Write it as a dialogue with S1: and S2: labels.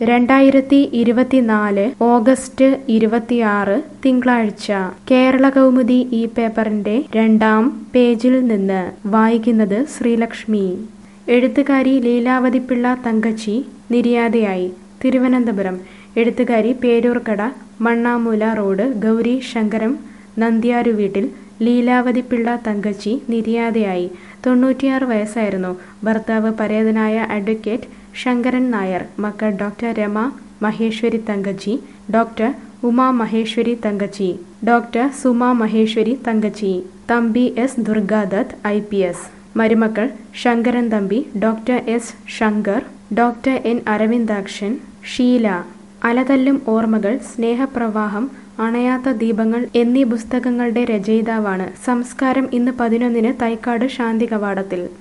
S1: രണ്ടായിരത്തി ഇരുപത്തിനാല് ഓഗസ്റ്റ് ഇരുപത്തിയാറ് തിങ്കളാഴ്ച കേരള കൗമുദി ഈ പേപ്പറിന്റെ രണ്ടാം പേജിൽ നിന്ന് വായിക്കുന്നത് ശ്രീലക്ഷ്മി എഴുത്തുകാരി ലീലാവതിപ്പിള്ള തങ്കച്ചി നിര്യാതയായി തിരുവനന്തപുരം എഴുത്തുകാരി പേരൂർക്കട മണ്ണാമൂല റോഡ് ഗൗരി ശങ്കരം നന്ദ്യാരു വീട്ടിൽ ലീലാവതിപ്പിള്ള തങ്കച്ചി നിര്യാതയായി തൊണ്ണൂറ്റിയാറ് വയസ്സായിരുന്നു ഭർത്താവ് പരേതനായ അഡ്വക്കേറ്റ് ശങ്കരൻ നായർ മക്കൾ doctor Rama Maheswari Thankachi doctor Uma Maheswari Thankachi doctor Suma Maheswari Thankachi Thampi S Durgadath I P S മരുമക്കൾ Sankaran Thampi doctor S Shankar doctor N Aravindakshan Sheela അലതല്ലും ഓർമ്മകൾ സ്നേഹപ്രവാഹം അണയാത്ത ദീപങ്ങൾ എന്നീ പുസ്തകങ്ങളുടെ രചയിതാവാണ് സംസ്കാരം ഇന്ന് പതിനൊന്നിന് തൈക്കാട് ശാന്തി കവാടത്തിൽ